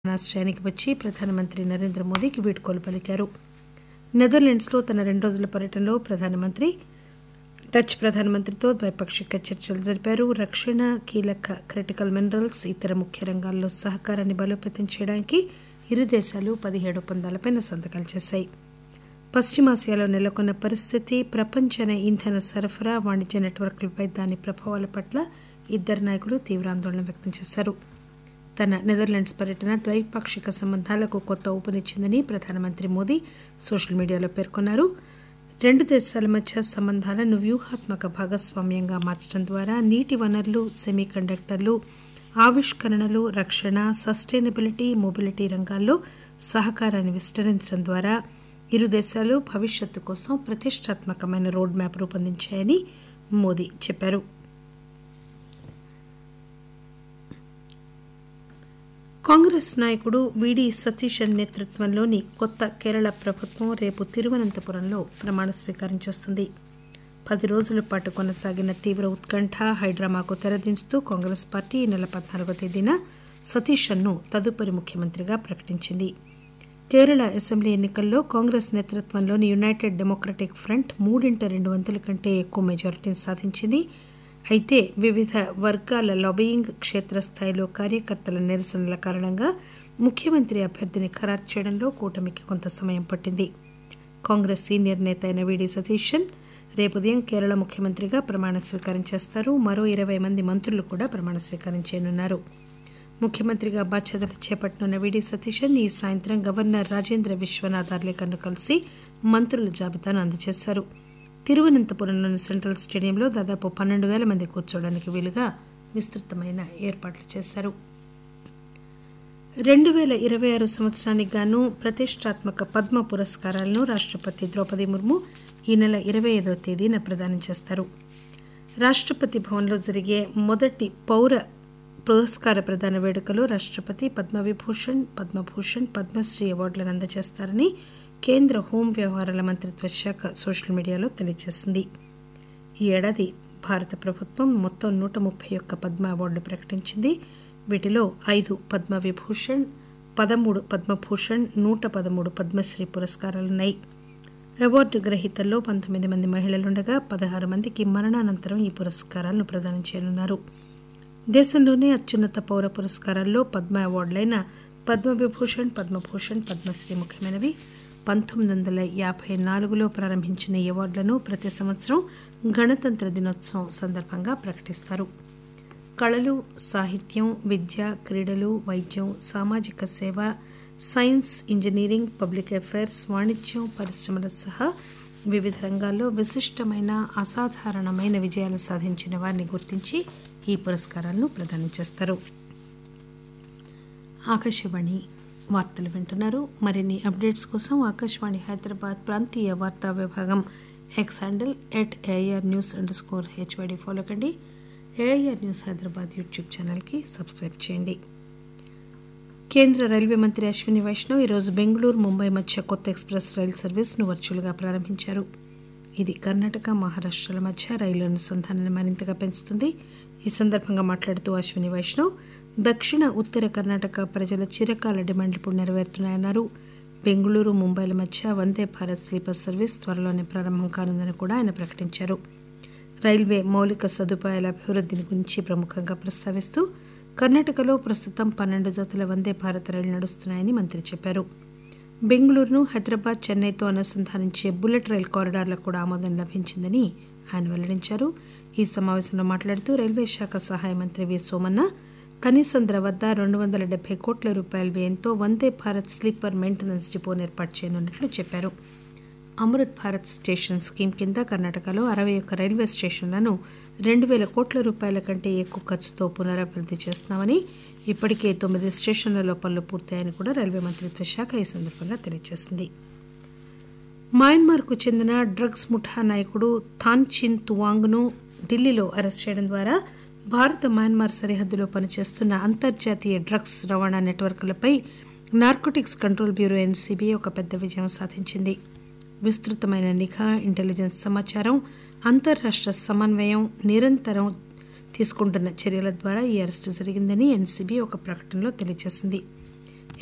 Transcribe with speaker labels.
Speaker 1: ఆశ్రయానికి వచ్చి ప్రధానమంత్రి నరేంద్ర మోదీకి వీడ్కోలు పలికారు నెదర్లాండ్స్లో తన రెండు రోజుల పర్యటనలో ప్రధానమంత్రి డచ్ ప్రధానమంత్రితో ద్వైపాక్షిక చర్చలు జరిపారు రక్షణ కీలక క్రిటికల్ మినరల్స్ ఇతర ముఖ్య రంగాల్లో సహకారాన్ని బలోపేతం చేయడానికి ఇరు దేశాలు పదిహేడు ఒప్పందాలపై సంతకాలు చేశాయి పశ్చిమాసియాలో నెలకొన్న పరిస్థితి ప్రపంచ ఇంధన సరఫరా వాణిజ్య నెట్వర్క్లపై దాని ప్రభావాల పట్ల ఇద్దరు నాయకులు తీవ్ర ఆందోళన వ్యక్తం చేశారు తన నెదర్లాండ్స్ పర్యటన ద్వైపాక్షిక సంబంధాలకు కొత్త ఊపునిచ్చిందని ప్రధానమంత్రి మోదీ సోషల్ మీడియాలో పేర్కొన్నారు రెండు దేశాల మధ్య సంబంధాలను వ్యూహాత్మక భాగస్వామ్యంగా మార్చడం ద్వారా నీటి వనరులు సెమీ కండక్టర్లు ఆవిష్కరణలు రక్షణ సస్టైనబిలిటీ మొబిలిటీ రంగాల్లో సహకారాన్ని విస్తరించడం ద్వారా ఇరు దేశాలు భవిష్యత్తు కోసం ప్రతిష్టాత్మకమైన రోడ్ మ్యాప్ రూపొందించాయని మోదీ చెప్పారు కాంగ్రెస్ నాయకుడు విడి సతీశన్ నేతృత్వంలోని కొత్త కేరళ ప్రభుత్వం రేపు తిరువనంతపురంలో ప్రమాణ స్వీకారం చేస్తుంది పది రోజుల పాటు కొనసాగిన తీవ్ర ఉత్కంఠ హైడ్రామాకు తెరదించుతూ కాంగ్రెస్ పార్టీ ఈ నెల పద్నాలుగో తేదీన సతీషన్ను తదుపరి ముఖ్యమంత్రిగా ప్రకటించింది కేరళ అసెంబ్లీ ఎన్నికల్లో కాంగ్రెస్ నేతృత్వంలోని యునైటెడ్ డెమోక్రటిక్ ఫ్రంట్ మూడింట రెండు వంతుల కంటే ఎక్కువ మెజారిటీని సాధించింది అయితే వివిధ వర్గాల లాబియింగ్ క్షేత్రస్థాయిలో కార్యకర్తల నిరసనల కారణంగా ముఖ్యమంత్రి అభ్యర్థిని ఖరారు చేయడంలో కూటమికి కొంత సమయం పట్టింది కాంగ్రెస్ సీనియర్ నేత అయిన విడి సతీశన్ రేపు ఉదయం కేరళ ముఖ్యమంత్రిగా ప్రమాణ స్వీకారం చేస్తారు మరో ఇరవై మంది మంత్రులు కూడా ప్రమాణ స్వీకారం చేయనున్నారు ముఖ్యమంత్రిగా బాధ్యతలు చేపట్టనున్న విడి సతీశన్ ఈ సాయంత్రం గవర్నర్ రాజేంద్ర విశ్వనాథ్ అర్లేకర్ను కలిసి మంత్రుల జాబితాను అందజేశారు తిరువనంతపురంలోని సెంట్రల్ స్టేడియంలో దాదాపు పన్నెండు వేల మంది కూర్చోవడానికి వీలుగా విస్తృతమైన ఏర్పాట్లు చేశారు రెండు పేల ఇరవై ఆరు సంవత్సరానికి గాను ప్రతిష్టాత్మక పద్మ పురస్కారాలను రాష్టపతి ద్రౌపది ముర్ము ఈ నెల ఇరవై ఐదవ తేదీన ప్రదానం చేస్తారు రాష్టపతి భవన్లో జరిగే మొదటి పౌర పురస్కార ప్రదాన వేడుకలో రాష్టపతి పద్మవిభూషణ్ పద్మభూషణ్ పద్మశ్రీ అవార్డులను అందజేస్తారని కేంద్ర హోం వ్యవహారాల మంత్రిత్వ శాఖ సోషల్ మీడియాలో తెలియజేసింది ఈ ఏడాది భారత ప్రభుత్వం మొత్తం నూట ముప్పై ఒక్క పద్మ అవార్డులు ప్రకటించింది వీటిలో ఐదు పద్మ విభూషణ్ పదమూడు పద్మభూషణ్ నూట పదమూడు పద్మశ్రీ పురస్కారాలున్నాయి అవార్డు గ్రహీతల్లో పంతొమ్మిది మంది మహిళలుండగా పదహారు మందికి మరణానంతరం ఈ పురస్కారాలను ప్రదానం చేయనున్నారు దేశంలోనే అత్యున్నత పౌర పురస్కారాల్లో పద్మ అవార్డులైన పద్మవిభూషణ్ పద్మభూషణ్ పద్మశ్రీ ముఖ్యమైనవి పంతొమ్మిది వందల యాభై నాలుగులో ప్రారంభించిన ఈ అవార్డులను ప్రతి సంవత్సరం గణతంత్ర దినోత్సవం సందర్భంగా ప్రకటిస్తారు కళలు సాహిత్యం విద్య క్రీడలు వైద్యం సామాజిక సేవ సైన్స్ ఇంజనీరింగ్ పబ్లిక్ అఫైర్స్ వాణిజ్యం పరిశ్రమల సహా వివిధ రంగాల్లో విశిష్టమైన అసాధారణమైన విజయాలు సాధించిన వారిని గుర్తించి ఈ పురస్కారాలను ప్రదానం చేస్తారు ఆకాశవాణి వార్తలు వింటున్నారు మరిన్ని అప్డేట్స్ కోసం ఆకాశవాణి హైదరాబాద్ ప్రాంతీయ వార్తా విభాగం X handle at A R news underscore H Y D follow కండి ఏఐఆర్ న్యూస్ హైదరాబాద్ యూట్యూబ్ ఛానల్కి సబ్స్క్రైబ్ చేయండి కేంద్ర రైల్వే మంత్రి అశ్విని వైష్ణవ్ ఈరోజు బెంగళూరు ముంబై మధ్య కొత్త ఎక్స్ప్రెస్ రైలు సర్వీస్ను వర్చువల్గా ప్రారంభించారు ఇది కర్ణాటక మహారాష్ట్రాల మధ్య రైలు అనుసంధానాన్ని మరింతగా పెంచుతుంది ఈ సందర్భంగా మాట్లాడుతూ అశ్విని వైష్ణవ్ దక్షిణ ఉత్తర కర్ణాటక ప్రజల చిరకాల డిమాండ్లు ఇప్పుడు నెరవేరుతున్నాయన్నారు బెంగళూరు ముంబైల మధ్య వందే భారత్ స్లీపర్ సర్వీస్ త్వరలోనే ప్రారంభం కానుందని కూడా ఆయన ప్రకటించారు రైల్వే మౌలిక సదుపాయాల అభివృద్ధిని గురించి ప్రముఖంగా ప్రస్తావిస్తూ కర్ణాటకలో ప్రస్తుతం పన్నెండు జతల వందే భారత్ రైలు నడుస్తున్నాయని మంత్రి చెప్పారు బెంగళూరును హైదరాబాద్ చెన్నైతో అనుసంధానించే బుల్లెట్ రైల్ కారిడార్లకు కూడా ఆమోదం లభించిందని ఆయన వెల్లడించారు ఈ సమావేశంలో మాట్లాడుతూ రైల్వే శాఖ సహాయ మంత్రి వి సోమన్న కనీసం ధర వద్ద రెండు వందల డెబ్బై కోట్ల రూపాయల వ్యయంతో వందే భారత్ స్లీపర్ మెయింటెనెన్స్ డిపోను ఏర్పాటు చేయనున్నట్లు చెప్పారు అమృత్ భారత్ స్టేషన్ స్కీమ్ కింద కర్ణాటకలో అరవై ఒక్క రైల్వే స్టేషన్లను రెండు వేల కోట్ల రూపాయల కంటే ఎక్కువ ఖర్చుతో పునరభివృద్ధి చేస్తున్నామని ఇప్పటికే తొమ్మిది స్టేషన్లలో పనులు పూర్తయ్యాయని కూడా రైల్వే మంత్రిత్వ శాఖ ఈ సందర్భంగా తెలియజేసింది మయన్మార్కు చెందిన డ్రగ్స్ ముఠా నాయకుడు థాన్చిన్ తువాంగ్ను ఢిల్లీలో అరెస్ట్ చేయడం ద్వారా భారత మయన్మార్ సరిహద్దులో పనిచేస్తున్న అంతర్జాతీయ డ్రగ్స్ రవాణా నెట్వర్క్లపై నార్కోటిక్స్ కంట్రోల్ బ్యూరో ఎన్సీబీ ఒక పెద్ద విజయం సాధించింది విస్తృతమైన నిఘా ఇంటెలిజెన్స్ సమాచారం అంతర్రాష్ట్ర సమన్వయం నిరంతరం తీసుకుంటున్న చర్యల ద్వారా ఈ అరెస్టు జరిగిందని ఎన్సీబీ ఒక ప్రకటనలో తెలియజేసింది